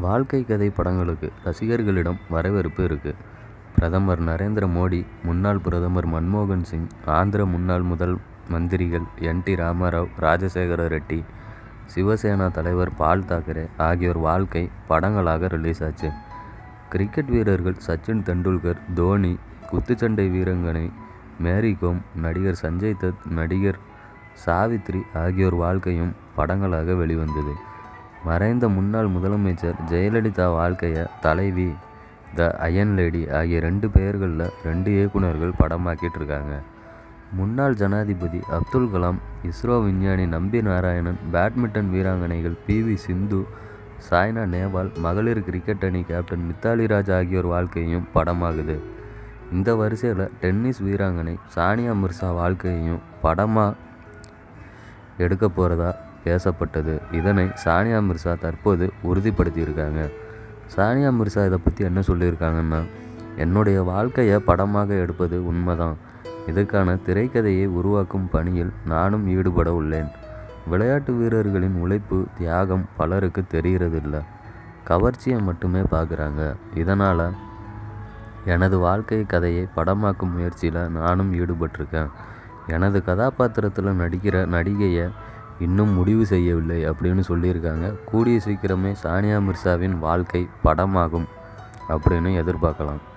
வாழ்க்கை கதை படங்களுக்கு ரசிகர்களிடம் வரவேற்பு இருக்கு பிரதமர் நரேந்திர மோடி முன்னாள் பிரதமர் மன்மோகன் சிங் ஆந்திர முன்னாள் முதல் மந்திரிகள் என் டி ராமாராவ் ராஜசேகர ரெட்டி சிவசேனா தலைவர் பால் தாக்கரே ஆகியோர் வாழ்க்கை படங்களாக ரிலீஸ் ஆச்சு கிரிக்கெட் வீரர்கள் சச்சின் தெண்டுல்கர் தோனி குத்துச்சண்டை வீராங்கனை மேரி கோம் நடிகர் சஞ்சய் தத் நடிகர் சாவித்ரி ஆகியோர் வாழ்க்கையும் படங்களாக வெளிவந்தது மறைந்த முன்னாள் முதலமைச்சர் ஜெயலலிதா வாழ்க்கையை தலைவி த அயன் லேடி ஆகிய ரெண்டு பெயர்களில் ரெண்டு இயக்குனர்கள் படமாக்கிட்டு இருக்காங்க முன்னாள் ஜனாதிபதி அப்துல் கலாம் இஸ்ரோ விஞ்ஞானி நம்பி நாராயணன் பேட்மிண்டன் வீராங்கனைகள் பி வி சிந்து சாய்னா நேவால் மகளிர் கிரிக்கெட் அணி கேப்டன் மித்தாலி ராஜ் ஆகியோர் வாழ்க்கையும் படமாகுது இந்த வரிசையில் டென்னிஸ் வீராங்கனை சானியா மிர்சா வாழ்க்கையையும் படமாக எடுக்க போகிறதா பேசப்பட்டது இதனை சானியா மிர்சா தற்போது உறுதிப்படுத்தியிருக்காங்க சானியா மிர்சா இதை பற்றி என்ன சொல்லியிருக்காங்கன்னா என்னுடைய வாழ்க்கையை படமாக எடுப்பது உண்மைதான் இதற்கான திரைக்கதையை உருவாக்கும் பணியில் நானும் ஈடுபட உள்ளேன் விளையாட்டு வீரர்களின் உழைப்பு தியாகம் பலருக்கு தெரிகிறதில்ல கவர்ச்சியை மட்டுமே பார்க்குறாங்க இதனால் எனது வாழ்க்கை கதையை படமாக்கும் முயற்சியில் நானும் ஈடுபட்டிருக்கேன் எனது கதாபாத்திரத்தில் நடிக்கிற நடிகையை இன்னும் முடிவு செய்யவில்லை அப்படின்னு சொல்லியிருக்காங்க கூடிய சீக்கிரமே சானியா மிர்சாவின் வாழ்க்கை படமாகும் அப்படின்னு எதிர்பார்க்கலாம்